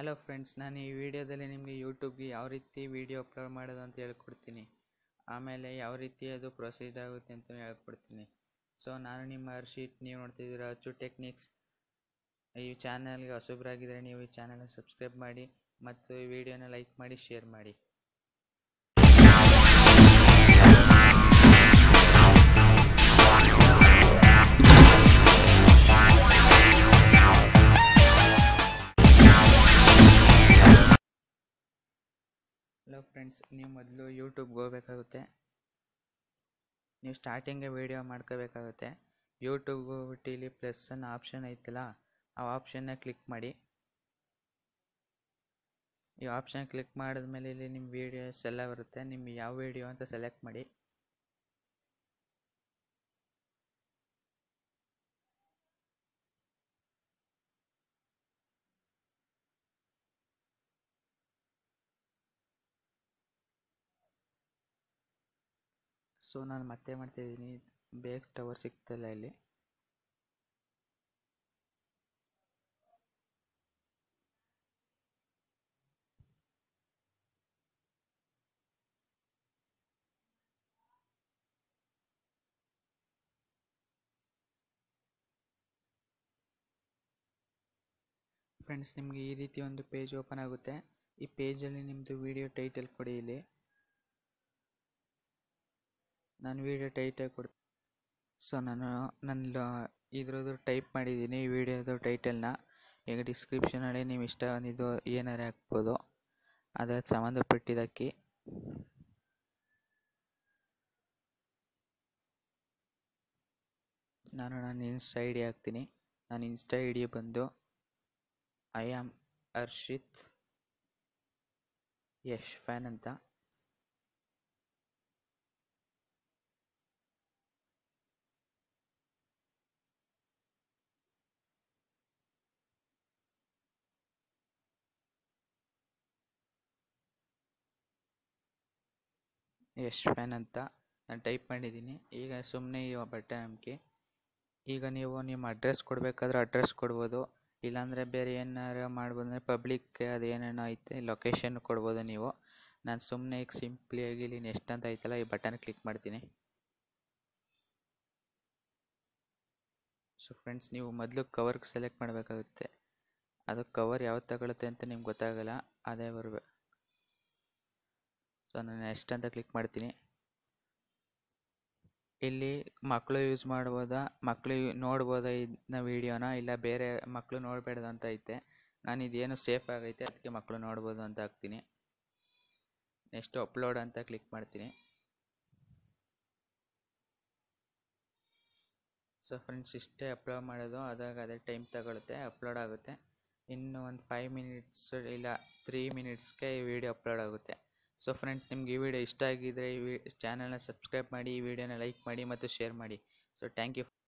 hello friends ನಾನು ಈ ವಿಡಿಯೋದಲ್ಲಿ ನಿಮಗೆ ಯೂಟ್ಯೂಬ್ಗೆ ಯಾವ ರೀತಿ ವಿಡಿಯೋ ಅಪ್ಲೋಡ್ ಮಾಡೋದು ಅಂತ ಹೇಳ್ಕೊಡ್ತೀನಿ ಆಮೇಲೆ ಯಾವ ರೀತಿ ಅದು ಪ್ರೊಸೀಡ್ ಆಗುತ್ತೆ ಅಂತ ಹೇಳ್ಕೊಡ್ತೀನಿ ಸೊ ನಾನು ನಿಮ್ಮ ಹರ್ಷಿತ್ ನೀವು ನೋಡ್ತಿದ್ದೀರಾ ಅಚ್ಚು ಟೆಕ್ನಿಕ್ಸ್ ಈ ಚಾನಲ್ಗೆ ಹೊಸಬ್ರಾಗಿದ್ದರೆ ನೀವು ಈ ಚಾನಲ್ನ ಸಬ್ಸ್ಕ್ರೈಬ್ ಮಾಡಿ ಮತ್ತು ಈ ವಿಡಿಯೋನ ಲೈಕ್ ಮಾಡಿ ಶೇರ್ ಮಾಡಿ ಹಲೋ ಫ್ರೆಂಡ್ಸ್ ನೀವು ಮೊದಲು ಯೂಟ್ಯೂಬ್ಗೆ ಹೋಗ್ಬೇಕಾಗುತ್ತೆ ನೀವು ಸ್ಟಾರ್ಟಿಂಗೆ ವೀಡಿಯೋ ಮಾಡ್ಕೋಬೇಕಾಗುತ್ತೆ ಯೂಟ್ಯೂಬ್ಗೆ ಹೋಗ್ಬಿಟ್ಟು ಇಲ್ಲಿ ಪ್ಲಸ್ ಅನ್ನೋ ಆಪ್ಷನ್ ಐತಲ್ಲ ಆ ಆಪ್ಷನ್ನ ಕ್ಲಿಕ್ ಮಾಡಿ ಈ ಆಪ್ಷನ್ ಕ್ಲಿಕ್ ಮಾಡಿದ್ಮೇಲೆ ಇಲ್ಲಿ ನಿಮ್ಮ ವೀಡಿಯೋಸ್ ಎಲ್ಲ ಬರುತ್ತೆ ನಿಮ್ಗೆ ಯಾವ ವೀಡಿಯೋ ಅಂತ ಸೆಲೆಕ್ಟ್ ಮಾಡಿ ಸೊ ನಾನು ಮತ್ತೆ ಮಾಡ್ತಾಯಿದ್ದೀನಿ ಬೇಗ ಟವರ್ ಸಿಗ್ತಿಲ್ಲ ಇಲ್ಲಿ ಫ್ರೆಂಡ್ಸ್ ನಿಮಗೆ ಈ ರೀತಿ ಒಂದು ಪೇಜ್ ಓಪನ್ ಆಗುತ್ತೆ ಈ ಪೇಜಲ್ಲಿ ನಿಮ್ಮದು ವಿಡಿಯೋ ಟೈಟಲ್ ಕೊಡಿ ಇಲ್ಲಿ ನಾನು ವಿಡಿಯೋ ಟೈಟಲ್ ಕೊಡ್ ಸೊ ನಾನು ನನ್ನ ಇದ್ರದ್ದು ಟೈಪ್ ಮಾಡಿದ್ದೀನಿ ಈ ವಿಡಿಯೋದು ಟೈಟಲ್ನ ಈಗ ಡಿಸ್ಕ್ರಿಪ್ಷನಲ್ಲಿ ನೀವು ಇಷ್ಟ ಬಂದಿದ್ದು ಏನಾರೇ ಹಾಕ್ಬೋದು ಅದಕ್ಕೆ ಸಂಬಂಧಪಟ್ಟಿದ್ದಕ್ಕೆ ನಾನು ನನ್ನ ಇನ್ಸ್ಟಾ ಐ ಡಿ ಹಾಕ್ತೀನಿ ನಾನು ಇನ್ಸ್ಟಾ ಐ ಡಿ ಬಂದು I am Harshit Yash fan ಅಂತ ಯಶ್ ಫ್ಯಾನ್ ಅಂತ ನಾನು ಟೈಪ್ ಮಾಡಿದ್ದೀನಿ ಈಗ ಸುಮ್ಮನೆ ಈ ಬಟನ್ ಅಮ್ಕಿ ಈಗ ನೀವು ನಿಮ್ಮ ಅಡ್ರೆಸ್ ಕೊಡಬೇಕಾದ್ರೆ ಅಡ್ರೆಸ್ ಕೊಡ್ಬೋದು ಇಲ್ಲಾಂದರೆ ಬೇರೆ ಏನಾರು ಮಾಡ್ಬೋದು ಅಂದರೆ ಪಬ್ಲಿಕ್ ಅದು ಏನೇನೋ ಐತೆ ಲೊಕೇಶನ್ ಕೊಡ್ಬೋದು ನೀವು ನಾನು ಸುಮ್ಮನೆ ಈಗ ಸಿಂಪ್ಲಿಯಾಗಿ ಇಲ್ಲಿ ನೆಕ್ಸ್ಟ್ ಅಂತ ಐತಲ್ಲ ಈ ಬಟನ್ ಕ್ಲಿಕ್ ಮಾಡ್ತೀನಿ ಸೊ ಫ್ರೆಂಡ್ಸ್ ನೀವು ಮೊದಲು ಕವರ್ಗೆ ಸೆಲೆಕ್ಟ್ ಮಾಡಬೇಕಾಗುತ್ತೆ ಅದು ಕವರ್ ಯಾವ್ದು ತಗೊಳುತ್ತೆ ಅಂತ ನಿಮ್ಗೆ ಗೊತ್ತಾಗಲ್ಲ ಅದೇ ಬರಬೇಕು ಸೊ ನಾನು ನೆಕ್ಸ್ಟ್ ಅಂತ ಕ್ಲಿಕ್ ಮಾಡ್ತೀನಿ ಇಲ್ಲಿ ಮಕ್ಕಳು ಯೂಸ್ ಮಾಡ್ಬೋದಾ ಮಕ್ಕಳು ನೋಡ್ಬೋದಾ ಇದನ್ನ ವೀಡಿಯೋನ ಇಲ್ಲ ಬೇರೆ ಮಕ್ಕಳು ನೋಡಬೇಡ್ದು ಅಂತ ಐತೆ ನಾನು ಇದೇನು ಸೇಫ್ ಆಗೈತೆ ಅದಕ್ಕೆ ಮಕ್ಕಳು ನೋಡ್ಬೋದು ಅಂತ ಹಾಕ್ತೀನಿ ನೆಕ್ಸ್ಟ್ ಅಪ್ಲೋಡ್ ಅಂತ ಕ್ಲಿಕ್ ಮಾಡ್ತೀನಿ ಸೊ ಫ್ರೆಂಡ್ಸ್ ಇಷ್ಟೇ ಅಪ್ಲೋಡ್ ಮಾಡೋದು ಅದಾಗ ಅದೇ ಟೈಮ್ ತಗೊಳುತ್ತೆ ಅಪ್ಲೋಡ್ ಆಗುತ್ತೆ ಇನ್ನು ಒಂದು ಫೈವ್ ಮಿನಿಟ್ಸ್ ಇಲ್ಲ ತ್ರೀ ಮಿನಿಟ್ಸ್ಗೆ ಈ ವಿಡಿಯೋ ಅಪ್ಲೋಡ್ ಆಗುತ್ತೆ ಸೊ ಫ್ರೆಂಡ್ಸ್ ನಿಮ್ಗೆ ಈ ವಿಡಿಯೋ ಇಷ್ಟ ಆಗಿದ್ದರೆ ಈ ಚಾನಲ್ನ ಸಬ್ಸ್ಕ್ರೈಬ್ ಮಾಡಿ ಈ ವಿಡಿಯೋನ ಲೈಕ್ ಮಾಡಿ ಮತ್ತು ಶೇರ್ ಮಾಡಿ ಸೊ ಥ್ಯಾಂಕ್ ಯು